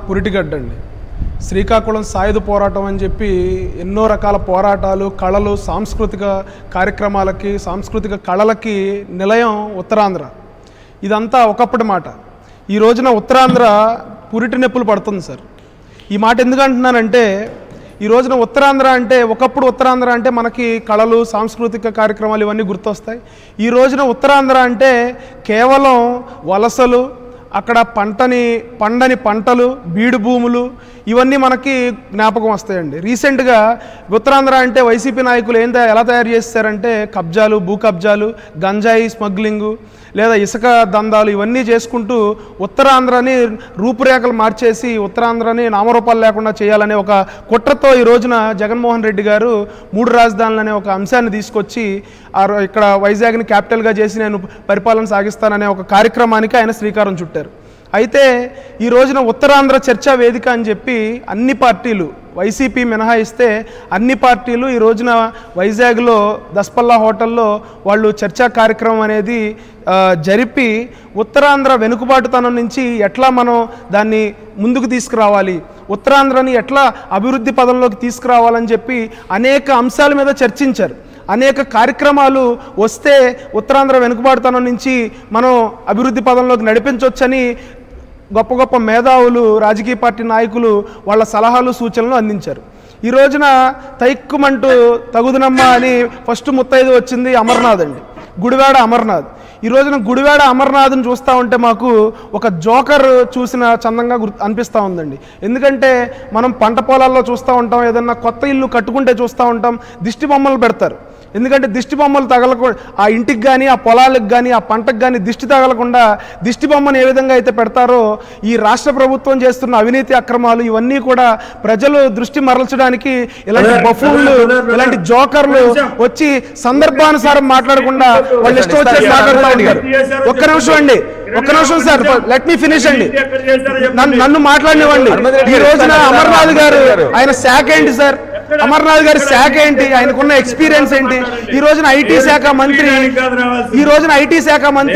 పురిటిగడ్డ అండి శ్రీకాకుళం సాయుధ పోరాటం అని చెప్పి ఎన్నో రకాల పోరాటాలు కళలు సాంస్కృతిక కార్యక్రమాలకి సాంస్కృతిక కళలకి నిలయం ఉత్తరాంధ్ర ఇదంతా ఒకప్పటి మాట ఈ రోజున ఉత్తరాంధ్ర పురిటి నొప్పులు పడుతుంది సార్ ఈ మాట ఎందుకు అంటున్నానంటే ఈ రోజున ఉత్తరాంధ్ర అంటే ఒకప్పుడు ఉత్తరాంధ్ర అంటే మనకి కళలు సాంస్కృతిక కార్యక్రమాలు ఇవన్నీ గుర్తొస్తాయి ఈ రోజున ఉత్తరాంధ్ర అంటే కేవలం వలసలు అక్కడ పంటని పండని పంటలు బీడు భూములు ఇవన్నీ మనకి జ్ఞాపకం వస్తాయండి రీసెంట్గా ఉత్తరాంధ్ర అంటే వైసీపీ నాయకులు ఏం తయా- ఎలా తయారు చేస్తారంటే కబ్జాలు భూ కబ్జాలు గంజాయి స్మగ్లింగు లేదా ఇసుక దందాలు ఇవన్నీ చేసుకుంటూ ఉత్తరాంధ్రని రూపురేఖలు మార్చేసి ఉత్తరాంధ్రని నామరూపాలు లేకుండా చేయాలనే ఒక కుట్రతో ఈ రోజున జగన్మోహన్ రెడ్డి గారు మూడు రాజధానులు అనే ఒక అంశాన్ని తీసుకొచ్చి ఆ రో- ఇక్కడ వైజాగ్ని క్యాపిటల్గా చేసి నేను పరిపాలన సాగిస్తాననే ఒక కార్యక్రమానికి ఆయన శ్రీకారం చుట్టారు అయితే ఈ రోజున ఉత్తరాంధ్ర చర్చా వేదిక అని చెప్పి అన్ని పార్టీలు వైసీపీ మినహాయిస్తే అన్ని పార్టీలు ఈ రోజున వైజాగ్లో దస్పల్లా హోటల్లో వాళ్ళు చర్చా కార్యక్రమం అనేది ఆ, జరిపి ఉత్తరాంధ్ర వెనుకబాటుతనం నుంచి ఎట్లా మనం దాన్ని ముందుకు తీసుకురావాలి ఉత్తరాంధ్రని ఎట్లా అభివృద్ధి పదంలోకి తీసుకురావాలని చెప్పి అనేక అంశాల మీద చర్చించారు అనేక కార్యక్రమాలు వస్తే ఉత్తరాంధ్ర వెనుకబాటుతనం నుంచి మనం అభివృద్ధి పదంలోకి నడిపించవచ్చని గొప్ప గొప్ప మేధావులు రాజకీయ పార్టీ నాయకులు వాళ్ళ సలహాలు సూచనలు అందించారు ఈ రోజున తైక్కుమంటూ తగుదునమ్మ అని ఫస్ట్ ముత్తైదు వచ్చింది అమర్నాథ్ అండి గుడివాడ అమర్నాథ్ ఈ రోజున గుడివాడ అమర్నాథ్ని చూస్తూ ఉంటే మాకు ఒక జోకర్ చూసిన చందంగా గుర్తు అనిపిస్తూ ఉందండి ఎందుకంటే మనం పంట పొలాల్లో చూస్తూ ఉంటాం ఏదన్నా కొత్త ఇల్లు కట్టుకుంటే చూస్తూ ఉంటాం దిష్టి బొమ్మలు పెడతారు ఎందుకంటే దిష్టి బొమ్మలు తగలకుండా ఆ ఇంటికి కానీ ఆ పొలాలకు కానీ ఆ పంటకు కానీ దిష్టి తగలకుండా దిష్టి బొమ్మను ఏ విధంగా అయితే పెడతారో ఈ రాష్ట్ర ప్రభుత్వం చేస్తున్న అవినీతి అక్రమాలు ఇవన్నీ కూడా ప్రజలు దృష్టి మరల్చడానికి ఇలాంటి బ్రదర్, బఫూన్లు బ్రదర్, బ్రదర్. ఇలాంటి జోకర్లు ఒక్క నిమిషం. వచ్చి సందర్భానుసారం మాట్లాడకుండా వాళ్ళు ఇష్టం వచ్చేసి మాట్లాడుతూ ఉంటారు ఒక్క నిమిషం అండి ఒక్క నిమిషం సార్ లెట్ మీ ఫినిష్ అండి నన్ను నన్ను మాట్లాడినివ్వండి హనుమంత్ రెడ్డి ఈ గారు రోజున చెప్తారు. అమర్నాథ్ గారు గారు. ఆయన శాఖ ఏంటి సార్ అమర్నాథ్ గారి శాఖ ఏంటి ఆయనకున్న ఎక్స్పీరియన్స్ ఏంటి ఈ రోజున ఐటీ శాఖ మంత్రి ఈ రోజున ఐటీ శాఖ మంత్రి